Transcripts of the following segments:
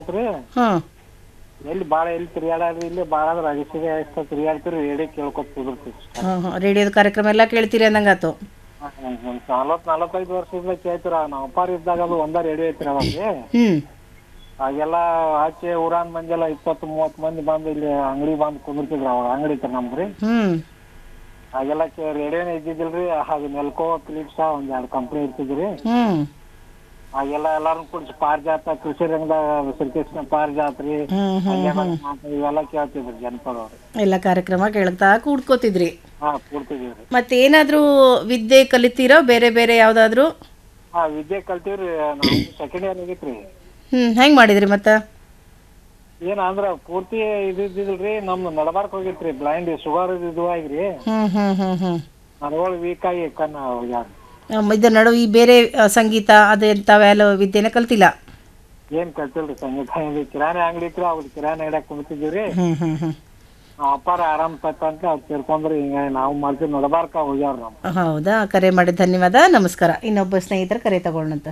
ರೀ ಹಾಂ ಎಲ್ಲಿ ಭಾಳ ಎಲ್ಲಿ ತಿರ್ಗಾಡ್ರಿ ಇಲ್ಲಿ ಭಾಳ ಅಂದ್ರೆ ಅಗಸಿಗೆ ಎಷ್ಟು ತಿರ್ಗಾಡ್ತೀರಿ ರೇಡಿಯೋ ಕೇಳ್ಕೊತ ಕುದುರ್ತೀವಿ ಹಾಂ ಹಾಂ ರೇಡಿಯೋದ ಕಾರ್ಯಕ್ರಮ ಎಲ್ಲ ಕೇಳ್ತೀರಿ ಅಂದಂಗಾತು ನಲ್ವತ್ತು ನಲವತ್ತೈದು ವರ್ಷದಿಂದ ಕೇಳ್ತೀರ ನಾವು ಅಪ್ಪಾರ ಇದ್ದಾಗ ಅದು ಒಂದ ರೇಡಿಯೋ ಐತ್ರಿ ಅವಾಗ ಹ್ಞೂ ಆಗೆಲ್ಲ ಆಚೆ ಊರಾನ್ ಮಂದಿ ಎಲ್ಲ ಇಪ್ಪತ್ತು ಮೂವತ್ತು ಮಂದಿ ಬಂದು ಇಲ್ಲಿ ಅಂಗಡಿ ಬಂದು ಕುಂದಿರ್ತಿದ್ರು ಅವಾಗ ಅಂಗಡಿ ಐತ್ರಿ ನಮ್ದ್ರಿ ಹ್ಞೂ ಆಗೆಲ್ಲ ರೇಡಿಯೋನೇ ಇದ್ದಿದ್ದಿಲ್ರಿ ಅದು ನೆಲ್ಕೋ ಫಿಲಿಪ್ಸ ಒಂದ್ ಎರಡು ಕಂಪ್ನಿ ಇರ್ತಿದ್ರಿ ಹ್ಞೂ ಆಗೆಲ್ಲ ಎಲ್ಲಾರು ಕುಡಿಸಿ ಪಾರಿಜಾತ ಕೃಷಿ ರಂಗದಾಗ ಶ್ರೀಕೃಷ್ಣ ಪಾರಿಜಾತ ರೀ ಹ್ಞೂ ಹ್ಞೂ ಹಂಗೆಲ್ಲ ಮಾತು ಇವೆಲ್ಲ ಕೇಳ್ತಿದ್ರು ಜನಪದವ್ರು ಎಲ್ಲ ಕಾರ್ಯಕ್ರಮ ಕೇಳ್ತಾ ಕೂಡ್ಕೋತಿದ್ರಿ ಹಾ ಕೂಡ್ತಿದೀವ್ರಿ ಮತ್ತೇನಾದರೂ ವಿದ್ಯೆ ಕಲಿತೀರೋ ಬೇರೆ ಬೇರೆ ಯಾವುದಾದ್ರೂ ಹಾ ವಿದ್ಯೆ ಕಲ್ತೀವ್ರಿ ನಾವು ಸೆಕೆಂಡ್ ಇಯರ್ ಆಗೈತ್ರಿ ಹ್ಞೂ ಹೆಂಗೆ ಮಾಡಿದ್ರಿ ಮತ್ತೆ ಏನ್ ಅಂದ್ರ ಪೂರ್ತಿ ಇದಿದ್ದಿಲ್ರಿ ನಮ್ ನಡಬಾರ್ಕ್ ಹೋಗಿತ್ರಿ ಬ್ಲೈಂಡ್ ಶುಗರ್ ಇದು ಆಗಿರಿ ಹ್ಞೂ ಹ್ಞೂ ಹ್ಞೂ ಹ್ಞೂ ನರಗಳು ವೀಕ್ ಆಗಿ ಕಣ್ಣ ಹೋಗ್ಯಾರ ಇದರ ನಡು ಈ ಬೇರೆ ಆ, ಸಂಗೀತ ಅದು ಇಂಥವೆಲ್ಲ ವಿದ್ಯೆನ ಕಲ್ತಿಲ್ಲ ಏನ್ ಕಲ್ತಿಲ್ರಿ ಸಂಗೀತ ಏನ್ರಿ ಕಿರಾಣಿ ಅಂಗಡಿ ಇತ್ರಿ ಅವ್ರ ಕಿರಾಣಿ ಅಂಗಡಿಯಾಗ ಕುಂತಿದ್ದೀವ್ರಿ ಹ್ಞೂ ಹ್ಞೂ ಹ್ಞೂ ಅಪ್ಪಾರ ಆರಾಮ್ ತಕ್ಕ ಅಂತ ಅವ್ರು ಸೇರ್ಕೊಂಡ್ರಿ ಹಿಂಗ ನಾವು ಮಾಡ್ತೀವಿ ನಡಬಾರ್ಕ ಹೋಗ್ಯಾರ ನಮ್ ಹೌದಾ ಕರೆ ಮಾಡಿದ ಧನ್ಯವಾದ ನಮಸ್ಕಾರ ಇನ್ನೊಬ್ಬ ಸ್ನೇಹಿತರ ಕರೆ ತಗೊಳ್ಳಂತ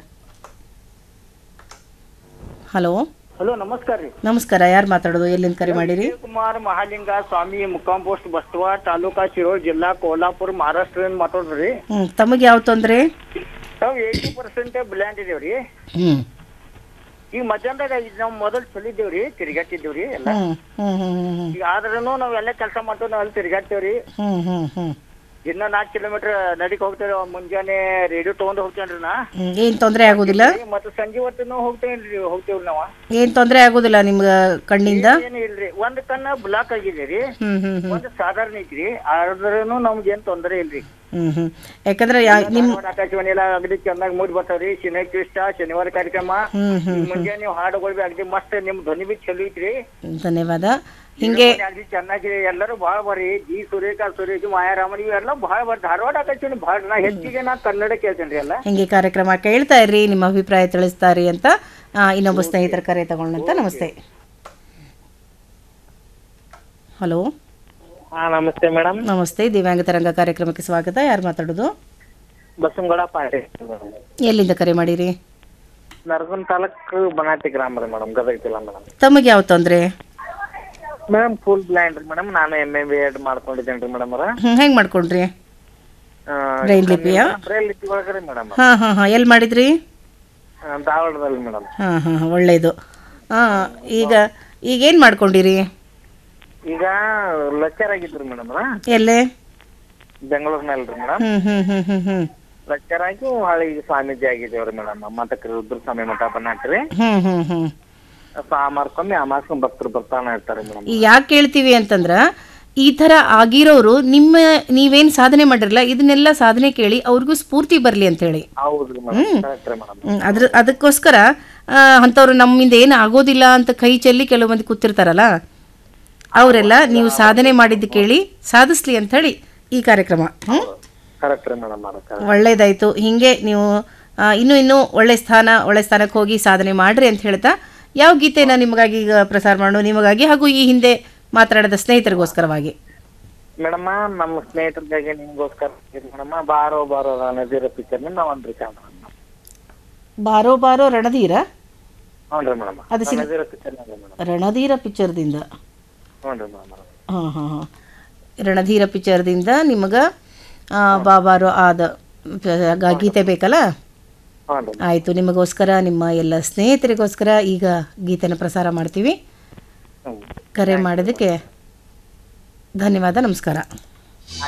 ಹಲೋ ಹಲೋ ನಮಸ್ಕಾರ ರೀ ನಮಸ್ಕಾರ ಯಾರು ಮಾತಾಡೋದು ಎಲ್ಲಿಂದ ಕರೆ ಮಾಡಿರಿ ಕುಮಾರ್ ಮಹಾಲಿಂಗ ಸ್ವಾಮಿ ಮುಕಾಂ ಪೋಸ್ಟ್ ಬಸ್ತವ ತಾಲೂಕಾ ಶಿರೋಳ್ ಜಿಲ್ಲಾ ಕೋಲ್ಹಾಪುರ ಮಹಾರಾಷ್ಟ್ರದಿಂದ ಮಾತಾಡ್ರಿ ಹ್ಞೂ ತಮಗೆ ಯಾವ ತೊಂದರೆ ನಾವು ಏಯ್ಟಿ ಪರ್ಸೆಂಟ್ ಬ್ಲ್ಯಾಂಡ್ ಇದೇವ್ರಿ ಹ್ಞೂ ಈಗ ಮಧ್ಯಾಹ್ನದಾಗ ಈಗ ನಾವು ಮೊದಲು ಚಲಿದ್ದೇವ್ರಿ ತಿರ್ಗಾಟಿದ್ದೇವ್ರಿ ಎಲ್ಲ ಹ್ಞೂ ಹ್ಞೂ ಹ್ಞೂ ಹ್ಞೂ ಈಗ ಆದ್ರೂ ನಾವ್ ಎಲ್ಲ ಕೆಲಸ ಮಾಡ್ತೇವೆ ನಾವ್ ಅಲ್ಲಿ ತಿರ್ಗಾಡ್ತೇವ್ರಿ ಹ್ಞೂ ಹ್ಞೂ ಹ್ಞೂ ದಿನ ನಾಲ್ಕು ಕಿಲೋಮೀಟರ್ ನಡಿಕ್ ಹೋಗ್ತೇವೆ ಮುಂಜಾನೆ ರೇಡಿಯೋ ತಗೊಂಡ್ ಹೋಗ್ತೇನ್ರಿ ನಾ ಏನು ತೊಂದರೆ ಆಗೋದಿಲ್ಲ ಮತ್ತೆ ಸಂಜೆ ಹೊತ್ತು ಹೋಗ್ತೇನ್ರಿ ಹೋಗ್ತೇವ್ರಿ ನಾವ ಏನು ತೊಂದರೆ ಆಗೋದಿಲ್ಲ ನಿಮ್ಗೆ ಕಣ್ಣಿಂದ ಏನು ಇಲ್ರಿ ಒಂದ್ ಕಣ್ಣ ಬ್ಲಾಕ್ ಆಗಿದೆ ರೀ ಹ್ಞೂ ಹ್ಞೂ ಹ್ಞೂ ಒಂದ್ ಸಾಧಾರಣ ಐತ್ರಿ ಆದ್ರೂ ನಮ್ಗೆ ಏನ್ ತೊಂದರೆ ಇಲ್ರಿ ಹ್ಞೂ ಹ್ಞೂ ಯಾಕಂದ್ರೆ ಯಾ ನಿಮ್ಮ ಧಾರವಾಡ ಆಕಾಶವಾಣಿ ಎಲ್ಲ ಅಗದಿ ಚೆನ್ನಾಗಿ ಮೂಡಿ ಬರ್ತಾವ್ರಿ ಶನಿ ಕ್ರಿಷ್ಟ ಶನಿವಾರ ಕಾರ್ಯಕ್ರಮ ಹ್ಞೂ ಹ್ಞೂ ಈಗ ಮುಂಜಾನೆ ನೀವು ಹಾಡುಗಳು ಬಿ ಅಗದಿ ಮಸ್ತ್ ನಿಮ್ ಧ್ವನಿ ಬಿ ಚಲೋ ಐತ್ರಿ ಧನ್ಯವಾದ ಹಿಂಗೆ ಅಗದಿ ಚೆನ್ನಾಗಿ ಎಲ್ಲರೂ ಭಾಳ ಬರ್ರಿ ಜಿ ಸೂರ್ಯಕಾಂತ್ ಸೂರ್ಯಜಿ ಮಾಯಾರಾಮನ್ ಇವೆಲ್ಲ ಭಾಳ ಬರ್ ಧಾರವಾಡ ಆಕಾಶವಾಣಿ ಭಾಳ ನಾ ಹೆಚ್ಚಿಗೆ ನಾ ಕನ್ನಡ ಕೇಳ್ತೇನ್ರಿ ಎಲ್ಲ ಹಿಂಗೆ ಕಾರ್ಯಕ್ರಮ ಕೇಳ್ತಾ ಇರ್ರಿ ನಿಮ್ಮ ಅಭಿಪ್ರಾಯ ತಿಳಿಸ್ತಾರಿ ಅಂತ ಆ, ಇನ್ನೊಬ್ಬ ಸ್ನೇಹಿತರ ಕರೆ ತಗೊಂಡಂತ ನಮಸ್ತೆ ಹಲೋ ಹಾ ನಮಸ್ತೆ ಮೇಡಮ್ ನಮಸ್ತೆ ದಿವ್ಯಾಂಗ ತರಂಗ ಕಾರ್ಯಕ್ರಮಕ್ಕೆ ಸ್ವಾಗತ ಯಾರು ಮಾತಾಡೋದು ಬಸವಗೌಡ ಪಾಟೀಲ್ ಎಲ್ಲಿಂದ ಕರೆ ಮಾಡಿರಿ ನರಗುನ್ ತಾಲೂಕು ಬನಾಟಿ ಗ್ರಾಮ ರೀ ಮೇಡಮ್ ಗದಗ ಜಿಲ್ಲಾ ಮೇಡಮ್ ತಮಗೆ ಯಾವ ತೊಂದರೆ ಮೇಡಮ್ ಫುಲ್ ಬ್ಲೈಂಡ್ ರೀ ಮೇಡಮ್ ನಾನು ಎಮ್ ಎ ಬಿ ಎಡ್ ಮಾಡ್ಕೊಂಡಿದ್ದೇನೆ ರೀ ಮೇಡಮ್ ಅವ್ರ ಹ್ಞೂ ಹೆಂಗೆ ಮಾಡ್ಕೊಂಡ್ರಿ ಬ್ರೈನ್ ಲಿಪಿಯಾ ಬ್ರೈಲ್ ಲಿಪಿ ಒಳಗ್ರಿ ಮೇಡಮ್ ಹಾಂ ಹಾಂ ಹಾಂ ಎಲ್ಲಿ ಮಾಡಿದ್ರಿ ಧಾರವಾಡದಲ್ಲಿ ಮೇಡಮ್ ಹಾಂ ಹಾಂ ಹಾಂ ಒಳ್ಳೆಯದು ಹಾಂ ಈಗ ಈಗೇನು ಮಾಡ್ಕೊಂಡಿರಿ ಈಗ ಲೆಕ್ಚರ್ ಆಗಿದ್ರಿ ಮೇಡಮ್ ಅವ್ರ ಎಲ್ಲೇ ಬೆಂಗಳೂರಿನಲ್ಲಿ ರೀ ಮೇಡಮ್ ಹ್ಞೂ ಹ್ಞೂ ಹ್ಞೂ ಹ್ಞೂ ಹ್ಞೂ ಲೆಕ್ಚರ್ ಆಗಿ ಹಳಿ ಸ್ವಾಮೀಜಿ ಆಗಿದ್ದೇವ್ರಿ ಮೇಡಮ್ ಮಠಕ್ಕೆ ರುದ್ರ ಸ್ವಾಮಿ ಮಠ ಬನಾಟ್ರಿ ಹ್ಞೂ ಹ್ಞೂ ಹ್ಞೂ ಸಾಮಾರ್ಕೊಮ್ಮೆ ಅಮಾಸ್ಕೊಂಡ್ ಭಕ್ತರು ಬರ್ತಾನೆ ಇರ್ತಾರೆ ಮೇಡಮ್ ಈ ಯಾಕೆ ಕೇಳ್ತೀವಿ ಅಂತಂದ್ರೆ ಈ ಥರ ಆಗಿರೋರು ನಿಮ್ಮ ನೀವೇನು ಸಾಧನೆ ಮಾಡಿರಲ್ಲ ಇದನ್ನೆಲ್ಲ ಸಾಧನೆ ಕೇಳಿ ಅವ್ರಿಗೂ ಸ್ಫೂರ್ತಿ ಬರಲಿ ಅಂತೇಳಿ ಹೌದ್ರಿ ಮೇಡಮ್ ಕರೆಕ್ಟ್ ರೀ ಮೇಡಮ್ ಹ್ಮ್, ಅದ್ರ ಅದಕ್ಕೋಸ್ಕರ ಆ, ಅಂಥವ್ರು ನಮ್ಮಿಂದ ಏನು ಆಗೋದಿಲ್ಲ ಅಂತ ಕೈ ಚೆಲ್ಲಿ ಕೆಲವು ಮಂದಿ ಕೂತಿರ್ತಾರಲ್ಲ ಅವರೆಲ್ಲ ನೀವು ಸಾಧನೆ ಮಾಡಿದ್ದು ಕೇಳಿ ಸಾಧಿಸ್ಲಿ ಅಂತ ಹೇಳಿ ಈ ಕಾರ್ಯಕ್ರಮ ಹ್ಞೂ ಕರೆಕ್ಟ್ ರೀ ಮೇಡಮ್ ಅವ್ರ ಒಳ್ಳೇದಾಯಿತು ಹೀಗೆ ನೀವು ಆ, ಇನ್ನೂ ಇನ್ನೂ ಒಳ್ಳೆ ಸ್ಥಾನ ಒಳ್ಳೆ ಸ್ಥಾನಕ್ಕೆ ಹೋಗಿ ಸಾಧನೆ ಮಾಡ್ರಿ ಅಂತ ಹೇಳ್ತಾ ಯಾವ ಗೀತೆನ ನಿಮಗಾಗಿ ಈಗ ಪ್ರಸಾರ ಮಾಡೋ ನಿಮಗಾಗಿ ಹಾಗೂ ಈ ಹಿಂದೆ ಮಾತನಾಡಿದ ಸ್ನೇಹಿತರಿಗೋಸ್ಕರವಾಗಿ ಮೇಡಮ್ ನಮ್ಮ ಸ್ನೇಹಿತರಿಗಾಗಿ ನಿಮ್ಗೋಸ್ಕರ ಮೇಡಮ್ ಬಾರೋ ಬಾರೋ ನದಿರ ಪಿಕ್ಚರ್ ನಾವ್ ಒಂದ್ ರೀಚ್ ಬಾರೋ ಬಾರೋ ರಣಧೀರ ಹ್ಞೂ ರೀ ಮೇಡಮ್ ಅದು ಸಿನ್- ನದಿರ ಪಿಕ್ಚರ್ ಮೇಡಮ್ ರಣಧೀರ ಪಿಕ್ಚರ್ದಿಂದ ಹ್ಞೂ ರೀ ಮೇಡಮ್ ಹಾಂ ಹಾಂ ಹಾಂ ರಣಧೀರ ಪಿಕ್ಚರ್ದಿಂದ ನಿಮಗೆ ಬಾಬಾರೋ ಆದ ಗ- ಗೀತೆ ಬೇಕಲ್ಲ ಹ್ಞೂ ರೀ ಆಯಿತು ನಿಮಗೋಸ್ಕರ ನಿಮ್ಮ ಎಲ್ಲ ಸ್ನೇಹಿತರಿಗೋಸ್ಕರ ಈಗ ಗೀತೆನ ಪ್ರಸಾರ ಮಾಡ್ತೀವಿ ಹ್ಞೂ ಕರೆ ಮಾಡೋದಕ್ಕೆ ಧನ್ಯವಾದ ನಮಸ್ಕಾರ